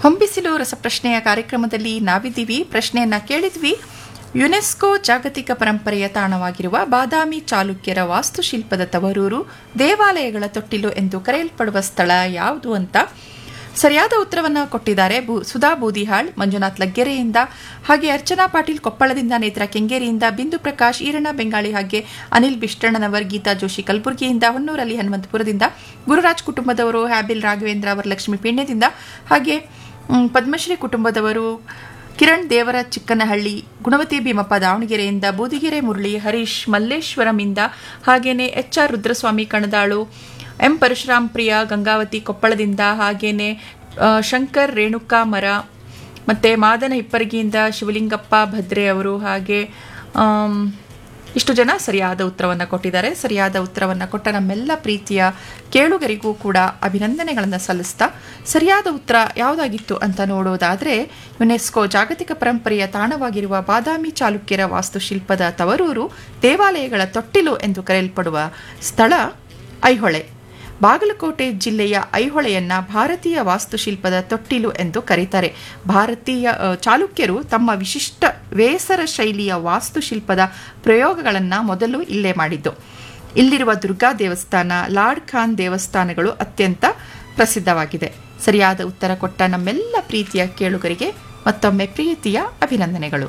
ಹೊಂಬಿಸಿಲು ರಸಪ್ರಶ್ನೆಯ ಕಾರ್ಯಕ್ರಮದಲ್ಲಿ ನಾವಿದ್ದೀವಿ ಪ್ರಶ್ನೆಯನ್ನ ಕೇಳಿದ್ವಿ ಯುನೆಸ್ಕೋ ಜಾಗತಿಕ ಪರಂಪರೆಯ ತಾಣವಾಗಿರುವ ಬಾದಾಮಿ ಚಾಲುಕ್ಯರ ವಾಸ್ತುಶಿಲ್ಪದ ತವರೂರು ದೇವಾಲಯಗಳ ತೊಟ್ಟಿಲು ಎಂದು ಕರೆಯಲ್ಪಡುವ ಸ್ಥಳ ಯಾವುದು ಅಂತ ಸರಿಯಾದ ಉತ್ತರವನ್ನು ಕೊಟ್ಟಿದ್ದಾರೆ ಬೂ ಸುಧಾ ಬೂದಿಹಾಳ್ ಮಂಜುನಾಥ್ ಲಗ್ಗೆರೆಯಿಂದ ಹಾಗೆ ಅರ್ಚನಾ ಪಾಟೀಲ್ ಕೊಪ್ಪಳದಿಂದ ನೇತ್ರ ಕೆಂಗೇರಿಯಿಂದ ಬಿಂದು ಪ್ರಕಾಶ್ ಈರಣ್ಣ ಬೆಂಗಾಳಿ ಹಾಗೆ ಅನಿಲ್ ಬಿಷ್ಟಣ್ಣನವರ್ ಗೀತಾ ಜೋಶಿ ಕಲಬುರಗಿಯಿಂದ ಹೊನ್ನೂರಲ್ಲಿ ಹನುಮಂತಪುರದಿಂದ ಗುರುರಾಜ್ ಕುಟುಂಬದವರು ಹ್ಯಾಬಿಲ್ ರಾಘವೇಂದ್ರ ಅವರ ಲಕ್ಷ್ಮೀ ಪೀಣ್ಯದಿಂದ ಹಾಗೆ ಮ್, ಪದ್ಮಶ್ರೀ ಕುಟುಂಬದವರು ಕಿರಣ್ ದೇವರ ಚಿಕ್ಕನಹಳ್ಳಿ ಗುಣವತಿ ಭೀಮಪ್ಪ ದಾವಣಗೆರೆಯಿಂದ ಬೂದಿಗೆರೆ ಮುರಳಿ ಹರೀಶ್ ಮಲ್ಲೇಶ್ವರಂಯಿಂದ ಹಾಗೇನೆ H R Rudraswamy Kanadalu M Parashuram Priya Gangavathi ಕೊಪ್ಪಳದಿಂದ ಹಾಗೇನೆ ಆ, ಶಂಕರ್ ರೇಣುಕಾ ಮರ ಮತ್ತೆ ಮಾದನ ಹಿಪ್ಪರಗಿಯಿಂದ ಶಿವಲಿಂಗಪ್ಪ ಭದ್ರೆ ಅವರು ಹಾಗೆ ಆಮ್, ಇಷ್ಟು ಜನ ಸರಿಯಾದ ಉತ್ತರವನ್ನು ಕೊಟ್ಟಿದ್ದಾರೆ ಸರಿಯಾದ ಉತ್ತರವನ್ನು ಕೊಟ್ಟ ನಮ್ಮೆಲ್ಲ ಪ್ರೀತಿಯ ಕೇಳುಗರಿಗೂ ಕೂಡ ಅಭಿನಂದನೆಗಳನ್ನು ಸಲ್ಲಿಸ್ತಾ ಸರಿಯಾದ ಉತ್ತರ ಯಾವುದಾಗಿತ್ತು ಅಂತ ನೋಡೋದಾದರೆ ಯುನೆಸ್ಕೋ ಜಾಗತಿಕ ಪರಂಪರೆಯ ತಾಣವಾಗಿರುವ ಬಾದಾಮಿ ಚಾಲುಕ್ಯರ ವಾಸ್ತುಶಿಲ್ಪದ ತವರೂರು ದೇವಾಲಯಗಳ ತೊಟ್ಟಿಲು ಎಂದು ಕರೆಯಲ್ಪಡುವ ಸ್ಥಳ ಐಹೊಳೆ ಬಾಗಲಕೋಟೆ ಜಿಲ್ಲೆಯ ಐಹೊಳೆಯನ್ನ ಭಾರತೀಯ ವಾಸ್ತುಶಿಲ್ಪದ ತೊಟ್ಟಿಲು ಎಂದು ಕರೀತಾರೆ ಭಾರತೀಯ ಅ, ಚಾಲುಕ್ಯರು ತಮ್ಮ ವಿಶಿಷ್ಟ ವೇಸರ ಶೈಲಿಯ ವಾಸ್ತುಶಿಲ್ಪದ ಪ್ರಯೋಗಗಳನ್ನು ಮೊದಲು ಇಲ್ಲೇ ಮಾಡಿದ್ದು ಇಲ್ಲಿರುವ ದುರ್ಗಾ ದೇವಸ್ಥಾನ ಲಾರ್ಡ್ ಖಾನ್ ದೇವಸ್ಥಾನಗಳು ಅತ್ಯಂತ ಪ್ರಸಿದ್ಧವಾಗಿದೆ ಸರಿಯಾದ ಉತ್ತರ ಕೊಟ್ಟ ನಮ್ಮೆಲ್ಲ ಪ್ರೀತಿಯ ಕೇಳುಗರಿಗೆ ಮತ್ತೊಮ್ಮೆ ಪ್ರೀತಿಯ ಅಭಿನಂದನೆಗಳು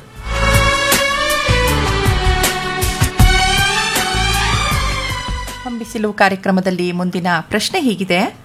ಹೊಂಬಿಸಿಲು ಕಾರ್ಯಕ್ರಮದಲ್ಲಿ ಮುಂದಿನ ಪ್ರಶ್ನೆ ಹೀಗಿದೆ